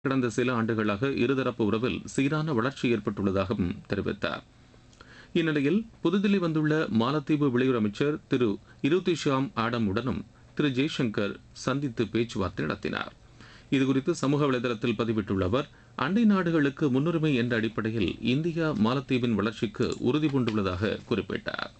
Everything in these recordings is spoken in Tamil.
கடந்த சில ஆண்டுகளாக இருதரப்பு உறவில் சீரான வளர்ச்சி ஏற்பட்டுள்ளதாகவும் தெரிவித்தார் இந்நிலையில் புதுதில்லி வந்துள்ள மாலத்தீவு வெளியுறவு அமைச்சர் திரு இருதிஷாம் ஆடம் உடனும் திரு ஜெய்சங்கர் சந்தித்து பேச்சுவார்த்தை நடத்தினார் இதுகுறித்து சமூக வலைதளத்தில் பதிவிட்டுள்ள அவர் அண்டை நாடுகளுக்கு முன்னுரிமை என்ற அடிப்படையில் இந்தியா மாலத்தீவின் வளர்ச்சிக்கு உறுதி பூண்டுள்ளதாக குறிப்பிட்டார்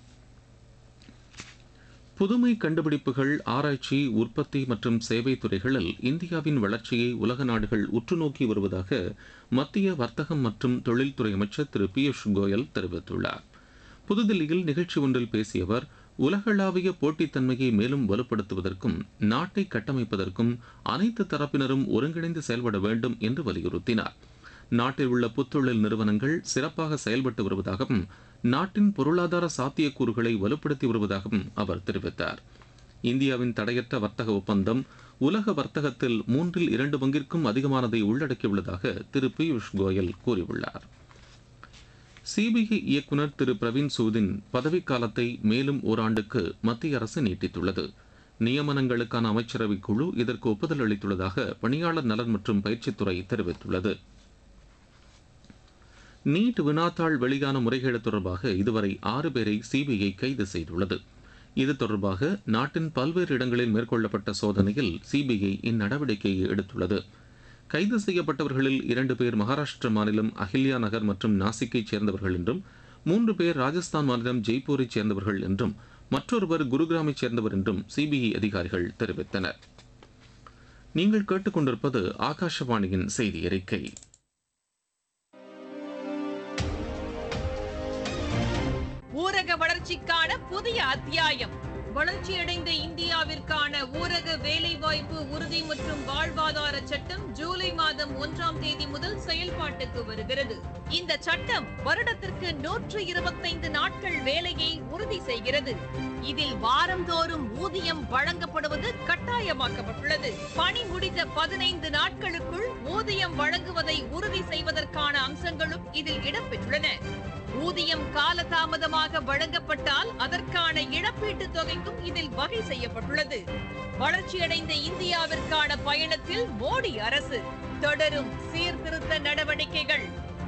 புதுமை கண்டுபிடிப்புகள் ஆராய்ச்சி உற்பத்தி மற்றும் சேவை துறைகளில் இந்தியாவின் வளர்ச்சியை உலக நாடுகள் உற்று நோக்கி வருவதாக மத்திய வர்த்தகம் மற்றும் தொழில்துறை அமைச்சர் திரு பியூஷ் கோயல் தெரிவித்துள்ளார் புதுதில்லியில் நிகழ்ச்சி ஒன்றில் பேசிய அவர் உலகளாவிய போட்டித்தன்மையை மேலும் வலுப்படுத்துவதற்கும் நாட்டை கட்டமைப்பதற்கும் அனைத்து தரப்பினரும் ஒருங்கிணைந்து செயல்பட வேண்டும் என்று வலியுறுத்தினார் நாட்டில் உள்ள புத்தொழில் நிறுவனங்கள் சிறப்பாக செயல்பட்டு வருவதாகவும் நாட்டின் பொருளாதார சாத்தியக்கூறுகளை வலுப்படுத்தி வருவதாகவும் அவர் தெரிவித்தார் இந்தியாவின் தடையற்ற வர்த்தக ஒப்பந்தம் உலக வர்த்தகத்தில் மூன்றில் இரண்டு பங்கிற்கும் அதிகமானதை உள்ளடக்கியுள்ளதாக திரு பியூஷ் கோயல் கூறியுள்ளார் சிபிஐ இயக்குநர் திரு பிரவீன் சூதின் பதவிக்காலத்தை மேலும் ஓராண்டுக்கு மத்திய அரசு நீட்டித்துள்ளது நியமனங்களுக்கான அமைச்சரவைக் குழு இதற்கு ஒப்புதல் அளித்துள்ளதாக பணியாளர் நலன் மற்றும் பயிற்சித்துறை தெரிவித்துள்ளது நீட் வினாத்தாள் வெளியான முறைகேடு தொடர்பாக இதுவரை ஆறு பேரை சிபிஐ கைது செய்துள்ளது இது தொடர்பாக நாட்டின் பல்வேறு இடங்களில் மேற்கொள்ளப்பட்ட சோதனையில் சிபிஐ இந்நடவடிக்கையை எடுத்துள்ளது கைது செய்யப்பட்டவர்களில் இரண்டு பேர் மகாராஷ்டிர மாநிலம் அஹில்யா நகர் மற்றும் நாசிக்கைச் சேர்ந்தவர்கள் என்றும் மூன்று பேர் ராஜஸ்தான் மாநிலம் ஜெய்ப்பூரைச் சேர்ந்தவர்கள் என்றும் மற்றொருவர் குருகிராமைச் சேர்ந்தவர் என்றும் சிபிஐ அதிகாரிகள் தெரிவித்தனர் நீங்கள் கேட்டுக்கொண்டிருப்பது ஆகாஷவாணியின் செய்தி அறிக்கை ஊரக வளர்ச்சிக்கான புதிய அத்தியாயம் வளர்ச்சியடைந்த இந்தியாவிற்கான ஊரக வேலைவாய்ப்பு உறுதி மற்றும் வாழ்வாதார சட்டம் ஜூலை மாதம் ஒன்றாம் தேதி முதல் செயல்பாட்டுக்கு வருகிறது இந்த சட்டம் வருடத்திற்கு நூற்று இருபத்தைந்து நாட்கள் வேலையை உறுதி செய்கிறது இதில் வாரந்தோறும் ஊதியம் வழங்கப்படுவது கட்டாயமாக்கப்பட்டுள்ளது பணி முடிந்த பதினைந்து நாட்களுக்குள் ஊதியம் வழங்குவதை உறுதி செய்வதற்கான அம்சங்களும் இதில் இடம்பெற்றுள்ளன ஊதியம் காலதாமதமாக வழங்கப்பட்டால் அதற்கான இழப்பீட்டுத் தொகைக்கும் இதில் வகை செய்யப்பட்டுள்ளது வளர்ச்சியடைந்த இந்தியாவிற்கான பயணத்தில் மோடி அரசு தொடரும் சீர்திருத்த நடவடிக்கைகள்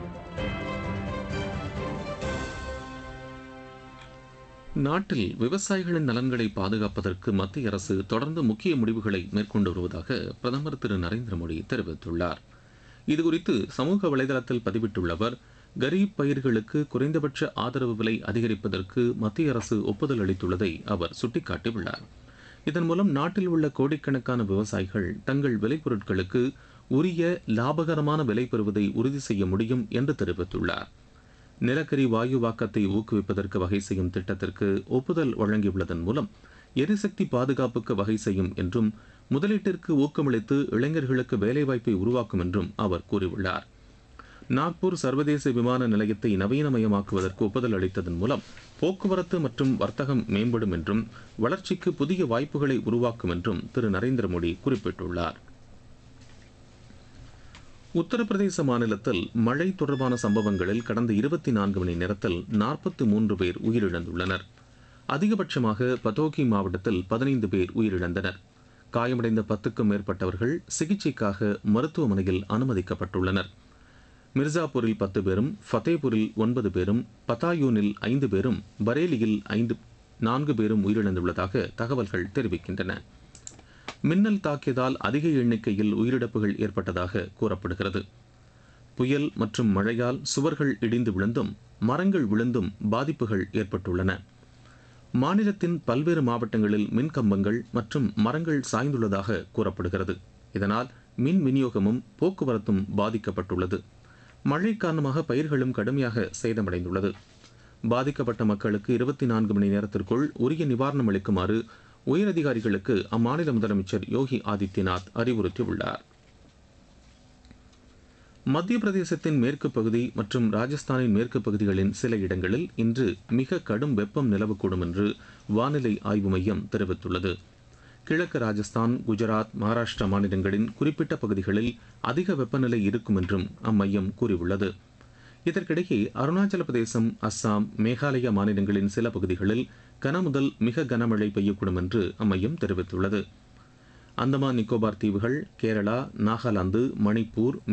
நாட்டில் விவசாயிகளின் நலன்களை பாதுகாப்பதற்கு மத்திய அரசு தொடர்ந்து முக்கிய முடிவுகளை மேற்கொண்டு வருவதாக பிரதமர் திரு நரேந்திர மோடி தெரிவித்துள்ளார் இதுகுறித்து சமூக வலைதளத்தில் பதிவிட்டுள்ள அவர் கரீப் பயிர்களுக்கு குறைந்தபட்ச ஆதரவு விலை அதிகரிப்பதற்கு மத்திய அரசு ஒப்புதல் அளித்துள்ளதை அவர் சுட்டிக்காட்டியுள்ளார் இதன் மூலம் நாட்டில் உள்ள கோடிக்கணக்கான விவசாயிகள் தங்கள் விளைபொருட்களுக்கு உரிய லாபகரமான விலை பெறுவதை உறுதி செய்ய முடியும் என்று தெரிவித்துள்ளார் நிலக்கரி வாயுவாக்கத்தை ஊக்குவிப்பதற்கு வகை செய்யும் திட்டத்திற்கு ஒப்புதல் வழங்கியுள்ளதன் மூலம் எரிசக்தி பாதுகாப்புக்கு வகை செய்யும் என்றும் முதலீட்டிற்கு ஊக்கமளித்து இளைஞர்களுக்கு வேலைவாய்ப்பை உருவாக்கும் என்றும் அவர் கூறியுள்ளார் நாக்பூர் சர்வதேச விமான நிலையத்தை நவீனமயமாக்குவதற்கு ஒப்புதல் அளித்ததன் மூலம் போக்குவரத்து மற்றும் வர்த்தகம் மேம்படும் என்றும் வளர்ச்சிக்கு புதிய வாய்ப்புகளை உருவாக்கும் என்றும் திரு நரேந்திர மோடி குறிப்பிட்டுள்ளார் உத்தரப்பிரதேச மாநிலத்தில் மழை தொடர்பான சம்பவங்களில் கடந்த இருபத்தி நான்கு மணி நேரத்தில் நாற்பத்தி மூன்று பேர் உயிரிழந்துள்ளனர் அதிகபட்சமாக பதோகி மாவட்டத்தில் பதினைந்து பேர் உயிரிழந்தனர் காயமடைந்த பத்துக்கும் மேற்பட்டவர்கள் சிகிச்சைக்காக மருத்துவமனையில் அனுமதிக்கப்பட்டுள்ளனர் மிர்சாப்பூரில் பத்து பேரும் ஃபத்தேபூரில் ஒன்பது பேரும் பத்தாயூனில் ஐந்து பேரும் பரேலியில் ஐந்து நான்கு பேரும் உயிரிழந்துள்ளதாக தகவல்கள் தெரிவிக்கின்றன மின்னல் தாக்கியதால் அதிக எண்ணிக்கையில் உயிரிழப்புகள் ஏற்பட்டதாக கூறப்படுகிறது புயல் மற்றும் மழையால் சுவர்கள் இடிந்து விழுந்தும் மரங்கள் விழுந்தும் பாதிப்புகள் ஏற்பட்டுள்ளன மாநிலத்தின் பல்வேறு மாவட்டங்களில் மின் கம்பங்கள் மற்றும் மரங்கள் சாய்ந்துள்ளதாக கூறப்படுகிறது இதனால் மின் விநியோகமும் போக்குவரத்தும் பாதிக்கப்பட்டுள்ளது மழை காரணமாக பயிர்களும் கடுமையாக சேதமடைந்துள்ளது பாதிக்கப்பட்ட மக்களுக்கு இருபத்தி நான்கு மணி நேரத்திற்குள் உரிய நிவாரணம் அளிக்குமாறு உயரதிகாரிகளுக்கு அம்மாநில முதலமைச்சர் யோகி ஆதித்யநாத் அறிவுறுத்தியுள்ளார் மத்திய பிரதேசத்தின் மேற்கு பகுதி மற்றும் ராஜஸ்தானின் மேற்கு பகுதிகளின் சில இடங்களில் இன்று மிக கடும் வெப்பம் நிலவக்கூடும் என்று வானிலை ஆய்வு மையம் தெரிவித்துள்ளது கிழக்கு ராஜஸ்தான் குஜராத் மகாராஷ்டிரா மாநிலங்களின் குறிப்பிட்ட பகுதிகளில் அதிக வெப்பநிலை இருக்கும் என்றும் அம்மையம் கூறியுள்ளது இதற்கிடையே அருணாச்சல பிரதேசம் அஸ்ஸாம் மேகாலயா மாநிலங்களின் சில பகுதிகளில் கனமுதல் மிக கனமழை பெய்யக்கூடும் என்று அம்மையம் தெரிவித்துள்ளது அந்தமான் நிக்கோபார் தீவுகள் கேரளா நாகாலாந்து மணிப்பூர்